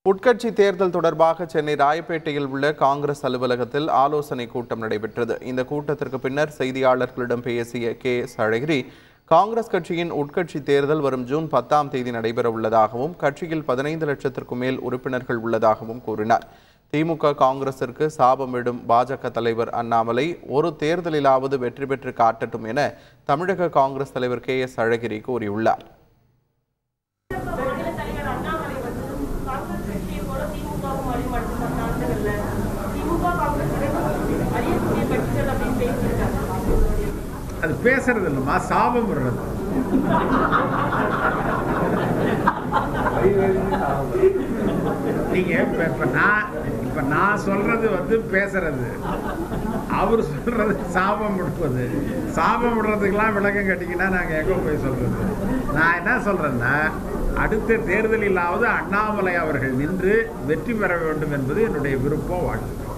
உட்கட்சி தேர்தல் தொடர்பாக சென்னை ராயப்பேட்டையில் உள்ள காங்கிரஸ் அலுவலகத்தில் ஆலோசனை கூட்டம் நடைபெற்றது இந்த கூட்டத்திற்கு பின்னர் செய்தியாளர்களிடம் பேசிய கே எஸ் அழகிரி காங்கிரஸ் கட்சியின் உட்கட்சி தேர்தல் வரும் ஜூன் பத்தாம் தேதி நடைபெற உள்ளதாகவும் கட்சியில் பதினைந்து லட்சத்திற்கும் மேல் உறுப்பினர்கள் உள்ளதாகவும் கூறினார் திமுக காங்கிரசிற்கு சாபமிடும் பாஜக தலைவர் அண்ணாமலை ஒரு தேர்தலிலாவது வெற்றி பெற்று காட்டட்டும் என தமிழக காங்கிரஸ் தலைவர் கே எஸ் அழகிரி கூறியுள்ளார் விடுதலை தலைவர் அண்ணாமலை வந்து காங்கிரஸ் கட்சியை போல திமுகவும் வழிபடுத்த நாடுகள்ல திமுக காங்கிரஸ் அறியக்கூடிய கட்சிகள் அப்படின்னு பேசியிருக்காங்க அது பேசுறது இல்லைம்மா சாபம் விடுறது நீங்க இப்ப இப்ப நான் இப்ப நான் சொல்றது வந்து பேசுறது அவர் சொல்றது சாபம் விடுவது சாபம் விடுறதுக்கெல்லாம் விளக்கம் கட்டிக்கினா நாங்க எங்க போய் சொல்றது நான் என்ன சொல்றேன்னா அடுத்த தேர்தலிலாவது அண்ணாமலை அவர்கள் நின்று வெற்றி பெற வேண்டும் என்பது என்னுடைய விருப்பம் வாழ்த்து